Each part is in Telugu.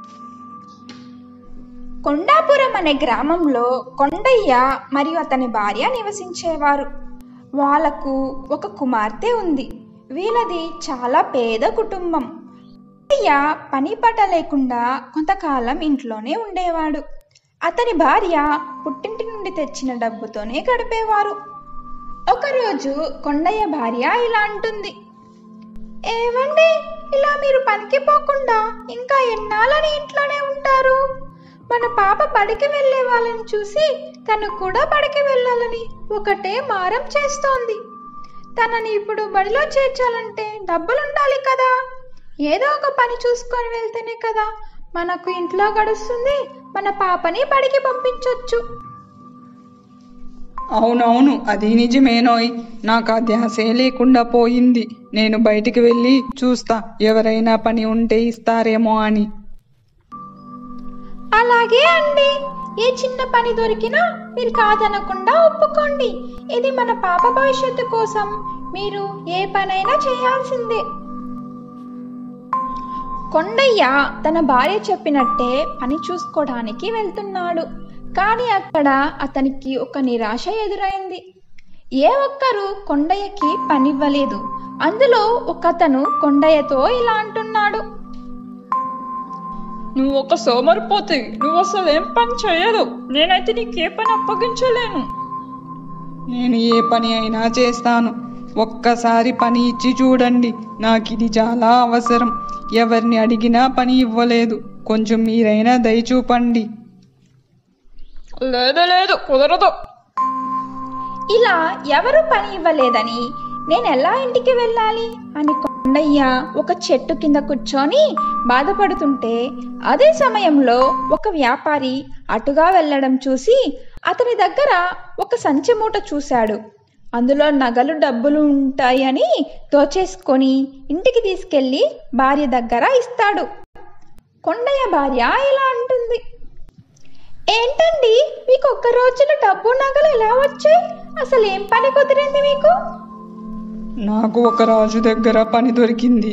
కొండాపురం అనే గ్రామంలో కొండయ్య మరియు అతని భార్య నివసించేవారు వాళ్ళకు ఒక కుమార్తె ఉంది వీళ్ళది చాలా పేద కుటుంబం కొండయ్య పని పట లేకుండా కొంతకాలం ఇంట్లోనే ఉండేవాడు అతని భార్య పుట్టింటి నుండి తెచ్చిన డబ్బుతోనే గడిపేవారు ఒకరోజు కొండయ్య భార్య ఇలా అంటుంది ఏవండి ఇలా మీరు పనికి పోకుండా ఇంకా ఎన్నాళ్ళని ఇంట్లోనే ఉంటారు మన పాప బడికి వెళ్ళే వాళ్ళని చూసి తను కూడా బడికి వెళ్ళాలని ఒకటే మారం చేస్తోంది తనని ఇప్పుడు బడిలో చేర్చాలంటే డబ్బులు ఉండాలి కదా ఏదో ఒక పని చూసుకొని వెళ్తేనే కదా మనకు ఇంట్లో గడుస్తుంది మన పాపని బడికి పంపించొచ్చు అవునవును అది నిజమేనోయ్ నాకు ఆ ధ్యాసే లేకుండా పోయింది నేను బయటికి వెళ్ళి చూస్తా ఎవరైనా పని ఉంటే ఇస్తారేమో అని అలాగే అండి ఏ చిన్న పని దొరికినా మీరు కాదనకుండా ఒప్పుకోండి ఇది మన పాప భవిష్యత్తు కోసం మీరు ఏ పనైనా చేయాల్సిందే కొండయ్య తన భార్య చెప్పినట్టే పని చూసుకోవడానికి వెళ్తున్నాడు కానీ అక్కడ అతనికి ఒక నిరాశ ఎదురైంది ఏ ఒక్కరూ కొండయ్యకి పనివ్వలేదు అందులో ఒకతను కొండయ్యతో ఇలా అంటున్నాడు నువ్వు ఒక సోమరిపోతాయి నువ్వు అసలు ఏం పని చేయదు నేనైతే నీకే పని అప్పగించలేను నేను ఏ పని అయినా చేస్తాను ఒక్కసారి పని ఇచ్చి చూడండి నాకు ఇది చాలా అవసరం ఎవరిని అడిగినా పని ఇవ్వలేదు కొంచెం మీరైనా దయ చూపండి లేదు లేదు కుదరదు ఇలా ఎవరు పని ఇవ్వలేదని నేను ఎలా ఇంటికి వెళ్ళాలి అని కొండయ్య ఒక చెట్టు కింద కూర్చొని బాధపడుతుంటే అదే సమయంలో ఒక వ్యాపారి అటుగా వెళ్ళడం చూసి అతని దగ్గర ఒక సంచి మూట చూశాడు అందులో నగలు డబ్బులు ఉంటాయని తోచేసుకొని ఇంటికి తీసుకెళ్ళి భార్య దగ్గర ఇస్తాడు కొండయ్య భార్య ఇలా అంటుంది ఏంటండి మీకు ఒక్క రోజులో డబ్బు నగలు ఎలా వచ్చాయి అసలు ఏం పని కుదిరింది మీకు నాకు ఒక రాజు దగ్గర పని దొరికింది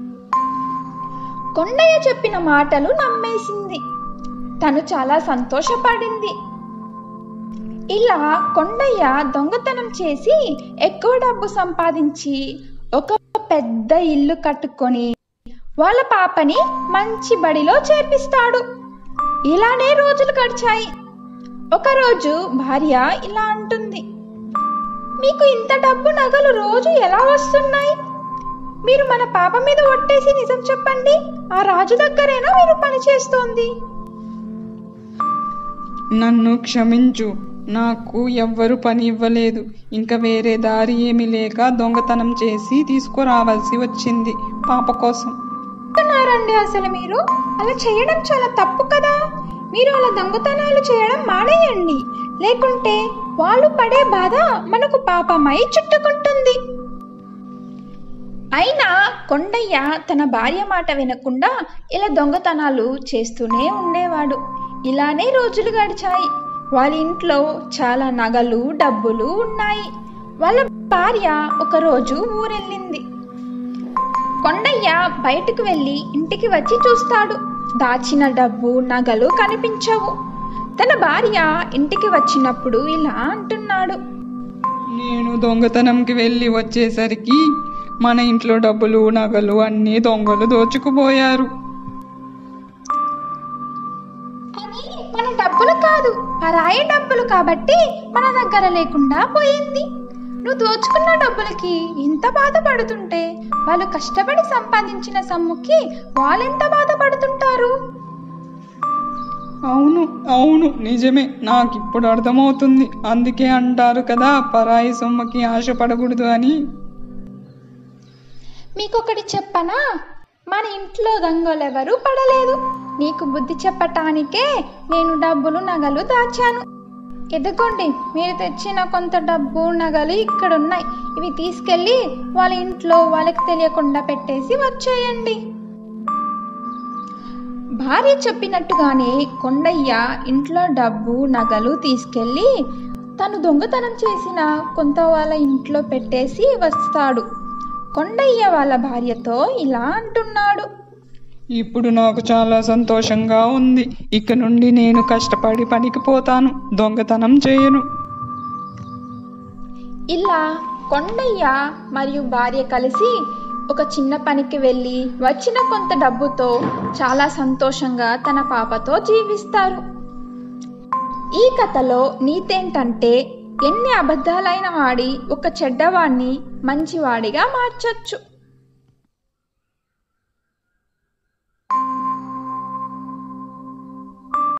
కొండయ్య చెప్పిన మాటలు నమ్మేసింది తను చాలా సంతోషపడింది ఇలా కొండయ్య దొంగతనం చేసి ఎక్కువ డబ్బు సంపాదించి ఒక పెద్ద ఇల్లు కట్టుకొని వాళ్ళ పాపని మంచి బడిలో చేర్పిస్తాడు ఇలానే రోజులు గడిచాయి ఒకరోజు భార్య ఇలా అంటుంది మీకు ఇంత డబ్బు నగలు రోజు ఎలా వస్తున్నాయి మీరు మన పాప మీద ఒట్టేసి నిజం చెప్పండి ఆ రాజు దగ్గరేనా మీరు పని చేస్తోంది నన్ను క్షమించు నాకు ఎవ్వరు పని ఇవ్వలేదు ఇంకా వేరే దారి ఏమీ లేక దొంగతనం చేసి తీసుకురావాల్సి వచ్చింది పాప కోసం చెప్తున్నారండి అసలు మీరు అలా చేయడం చాలా తప్పు కదా మీరు అలా దొంగతనాలు చేయడం మానేయండి లేకుంటే వాళ్ళు పడే బాధ మనకు పాపమై చుట్టుకుంటుంది అయినా కొండయ్య తన భార్య మాట వినకుండా ఇలా దొంగతనాలు చేస్తూనే ఉండేవాడు ఇలానే రోజులు గడిచాయి వాళ్ళ ఇంట్లో చాలా నగలు డబ్బులు ఉన్నాయి వాళ్ళ భార్య ఒకరోజు ఊరెళ్ళింది కొండయ్య బయటకు వెళ్ళి ఇంటికి వచ్చి చూస్తాడు దాచిన డబ్బు నగలు కనిపించవు తన భార్య ఇంటికి వచ్చినప్పుడు ఇలా అంటున్నాడు నేను దొంగతనంకి వెళ్ళి వచ్చేసరికి మన ఇంట్లో డబ్బులు నగలు అన్నీ దొంగలు దోచుకుపోయారు అది మన డబ్బులు కాదు పరాయి డబ్బులు కాబట్టి మన దగ్గర లేకుండా పోయింది నువ్వు దోచుకున్న డబ్బులకి ఎంత బాధపడుతుంటే వాళ్ళు కష్టపడి సంపాదించిన సొమ్ముకి వాళ్ళెంత బాధపడుతుంటారు అవును అవును నిజమే నాకు ఇప్పుడు అర్థమవుతుంది అందుకే అంటారు కదా పరాయి సొమ్మకి ఆశపడకూడదు అని మీకొకటి చెప్పనా మన ఇంట్లో దొంగలెవరూ పడలేదు నీకు బుద్ధి చెప్పటానికే నేను డబ్బులు నగలు దాచాను ఎదుకోండి మీరు తెచ్చిన కొంత డబ్బు నగలు ఇక్కడ ఉన్నాయి ఇవి తీసుకెళ్ళి వాళ్ళ ఇంట్లో వాళ్ళకి తెలియకుండా పెట్టేసి వచ్చేయండి భార్య చెప్పినట్టుగానే కొండయ్య ఇంట్లో డబ్బు నగలు తీసుకెళ్ళి తను దొంగతనం చేసిన కొంత వాళ్ళ ఇంట్లో పెట్టేసి వస్తాడు కొండయ్య వాళ్ళ భార్యతో ఇలా అంటున్నాడు ఇప్పుడు నాకు చాలా సంతోషంగా ఉంది ఇక నుండి నేను కష్టపడి పనికి పోతాను దొంగతనం చేయను ఇలా కొండయ్య మరియు భార్య కలిసి ఒక చిన్న పనికి వెళ్ళి వచ్చిన కొంత డబ్బుతో చాలా సంతోషంగా తన పాపతో జీవిస్తారు ఈ కథలో నీతేంటంటే ఎన్ని అబద్ధాలైన వాడి ఒక చెడ్డవాణ్ణి మంచివాడిగా మార్చొచ్చు